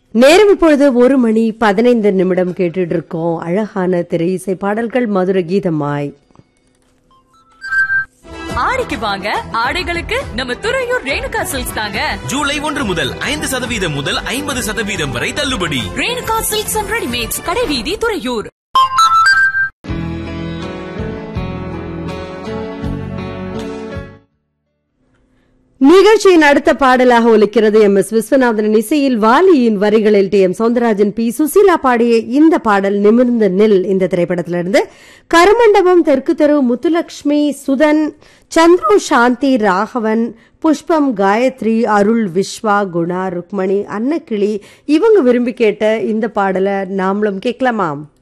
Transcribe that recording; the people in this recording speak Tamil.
நேரம் இப்பொழுது ஒரு மணி பதினைந்து நிமிடம் கேட்டுட்டு இருக்கோம் அழகான திரை இசை பாடல்கள் மதுர கீதமாய் ஆடிக்கு வாங்க ஆடைகளுக்கு நம்ம துறையூர் ரேணுகா சில்க்ஸ் தாங்க ஜூலை ஒன்று முதல் ஐந்து சதவீதம் முதல் ஐம்பது சதவீதம் வரை தள்ளுபடி ரேணுகா சில்க்ஸ் அண்ட் ரெடிமேட்ஸ் கடைவீதி துறையூர் நிகழ்ச்சியின் அடுத்த பாடலாக ஒலிக்கிறது எம் எஸ் விஸ்வநாதன் இசையில் வாலியின் வரிகளில் T M Soundararajan P Susheela பாடிய இந்த பாடல் நிமிர்ந்த நில் இந்த திரைப்படத்திலிருந்து கருமண்டபம் தெற்கு தெரு முத்துலட்சுமி சுதன் சந்துரு சாந்தி ராகவன் புஷ்பம் காயத்ரி அருள் விஸ்வா குணா ருக்மணி அன்னக்கிளி இவங்க விரும்பி கேட்ட இந்த பாடலை நாமளும் கேட்கலாமாம்